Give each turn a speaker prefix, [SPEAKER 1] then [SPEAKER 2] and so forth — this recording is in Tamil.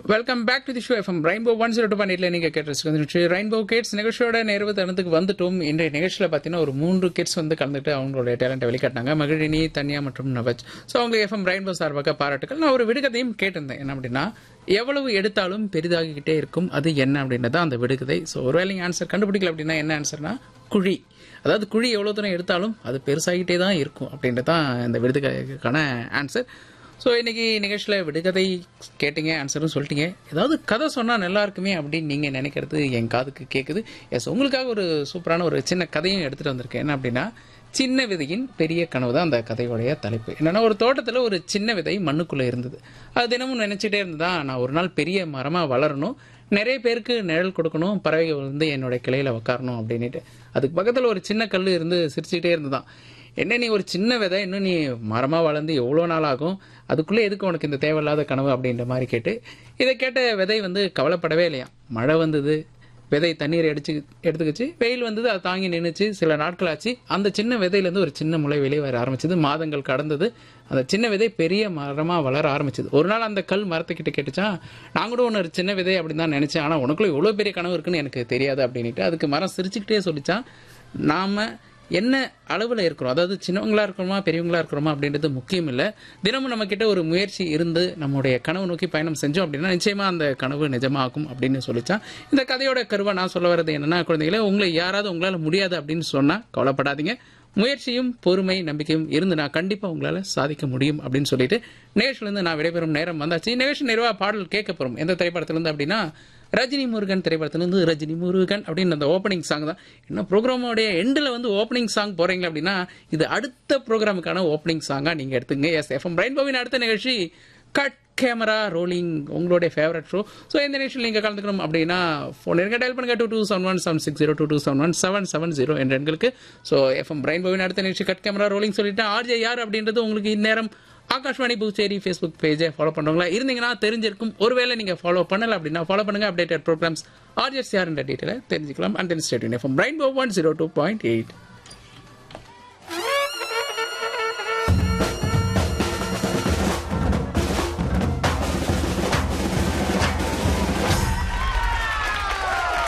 [SPEAKER 1] welcome back to the show FM Rainbow one zero two point எயிட்ல நீங்க கேட்டு ரெயின்போ கிட்ஸ் நிகழ்ச்சியோட நேர்வு தருணத்துக்கு வந்துட்டோம் இன்றைய நிகழ்ச்சியில் பார்த்தீங்கன்னா ஒரு மூன்று கிட்ஸ் வந்து கலந்துட்டு அவங்களுடைய டேலண்ட்டை வெளிக்காட்டினாங்க மகிழினி தன்யா மற்றும் நவஜ் ஸோ அவங்களுக்கு எஃப்எம் ரெயின்போ சார்பாக பாராட்டுகள் நான் ஒரு விடுகதையும் கேட்டிருந்தேன் என்ன அப்படின்னா எவ்வளவு எடுத்தாலும் பெரிதாகிக்கிட்டே இருக்கும் அது என்ன அப்படின்றது தான் அந்த விடுகதை ஸோ ஒருவேளை நீங்கள் ஆன்சர் கண்டுபிடிக்கல அப்படின்னா என்ன ஆன்சர்னா குழி அதாவது குழி எவ்வளோ தூரம் எடுத்தாலும் அது பெருசாகிட்டே தான் இருக்கும் அப்படின்றது தான் இந்த விடுதலைக்கான ஆன்சர் ஸோ இன்னைக்கு நிகழ்ச்சியில் விடுகதை கேட்டீங்க ஆன்சரும் சொல்லிட்டீங்க ஏதாவது கதை சொன்னால் நல்லா இருக்குமே அப்படின்னு நீங்கள் நினைக்கிறது என் காதுக்கு கேட்குது எஸ் உங்களுக்காக ஒரு சூப்பரான ஒரு சின்ன கதையும் எடுத்துகிட்டு வந்திருக்கேன் என்ன அப்படின்னா சின்ன விதையின் பெரிய கனவு தான் அந்த கதையோடைய தலைப்பு என்னன்னா ஒரு தோட்டத்தில் ஒரு சின்ன விதை மண்ணுக்குள்ளே இருந்தது அது தினமும் நினச்சிட்டே இருந்ததா நான் ஒரு நாள் பெரிய மரமாக வளரணும் நிறைய பேருக்கு நிழல் கொடுக்கணும் பறவைகள் வந்து என்னோட கிளையில உட்காரணும் அப்படின்ட்டு அதுக்கு பக்கத்தில் ஒரு சின்ன கல் இருந்து சிரிச்சுக்கிட்டே இருந்துதான் என்ன நீ ஒரு சின்ன விதை இன்னும் நீ மரமாக வளர்ந்து எவ்வளோ நாள் ஆகும் அதுக்குள்ளே எதுக்கு உனக்கு இந்த தேவையில்லாத கனவு அப்படின்ற மாதிரி கேட்டு இதை கேட்ட விதை வந்து கவலைப்படவே இல்லையா மழை வந்தது விதை தண்ணீர் அடிச்சு எடுத்துக்கிச்சு வெயில் வந்தது அதை தாங்கி நின்றுச்சு சில நாட்கள் ஆச்சு அந்த சின்ன விதையிலேருந்து ஒரு சின்ன முளை வெளியே வர ஆரம்பிச்சது மாதங்கள் கடந்தது அந்த சின்ன விதை பெரிய மரமாக வளர ஆரம்பிச்சது ஒரு நாள் அந்த கல் மரத்துக்கிட்ட கேட்டுச்சா நான் கூட ஒன்று சின்ன விதை அப்படின்னு தான் நினச்சேன் ஆனால் உனக்குள்ள இவ்வளோ பெரிய கனவு இருக்குன்னு எனக்கு தெரியாது அப்படின்ட்டு அதுக்கு மரம் சிரிச்சுக்கிட்டே சொல்லிச்சான் நாம் என்ன அளவில் இருக்கிறோம் அதாவது சின்னவங்களா இருக்கிறோமா பெரியவங்களா இருக்கிறோமா அப்படின்றது முக்கியம் இல்லை தினமும் நம்ம கிட்ட ஒரு முயற்சி இருந்து நம்முடைய கனவு நோக்கி பயணம் செஞ்சோம் அப்படின்னா நிச்சயமா அந்த கனவு நிஜமாகும் அப்படின்னு சொல்லிச்சான் இந்த கதையோட கருவை நான் சொல்ல வர்றது என்னன்னா குழந்தைகளே உங்களை யாராவது உங்களால் முடியாது அப்படின்னு சொன்னா கவலைப்படாதீங்க முயற்சியும் பொறுமை நம்பிக்கையும் இருந்து நான் கண்டிப்பா உங்களால சாதிக்க முடியும் அப்படின்னு சொல்லிட்டு நிகழ்ச்சியிலிருந்து நான் விடைபெறும் நேரம் வந்தாச்சு நிகழ்ச்சி நிறைவா பாடல் கேட்க போறோம் எந்த திரைப்படத்திலிருந்து அப்படின்னா ரஜினி முருகன் திரைப்படத்திலிருந்து ரஜினி முருகன் அப்படின்னு அந்த ஓப்பனிங் சாங் தான் இன்னும் ப்ரோக்ராமோடைய எண்டில் வந்து ஓப்பனிங் சாங் போறீங்க அப்படின்னா இது அடுத்த ப்ரோக்ராமுக்கான ஓப்பனிங் சாங்காக நீங்கள் எடுத்துங்க எஸ் எஃப்எம் ரெயின்போவின் அடுத்த நிகழ்ச்சி கட் கேமரா ரோலிங் உங்களுடைய ஃபேவரட் ஷோ ஸோ இந்த நிகழ்ச்சியில் நீங்கள் கலந்துக்கணும் அப்படின்னா ஃபோன் இருக்க டயல் பண்ணுங்க two two seven one seven six zero two two seven one seven seven zero என்ற எண்களுக்கு ஸோ எஃப்எம் ரெயின்போவின் அடுத்த நிகழ்ச்சி கட் கேமரா ரோலிங் சொல்லிட்டு ஆர்ஜே யார் அப்படின்றது உங்களுக்கு இந்நேரம் ஆகாஷ்வாணி புதுச்சேரி ஃபேஸ்புக் பேஜை ஃபாலோ பண்ணுறவங்களா இருந்தீங்கன்னா தெரிஞ்சிருக்கும் ஒருவேளை நீங்கள் ஃபாலோ பண்ணல அப்படின்னா ஃபாலோ பண்ணுங்க அப்டேட்டட் ப்ரோக்ராம்ஸ் ஆர்ஜிஎஸ் யார் என்ற டீட்டெயிலை தெரிஞ்சுக்கலாம் and then state FM Rainbow one zero two point eight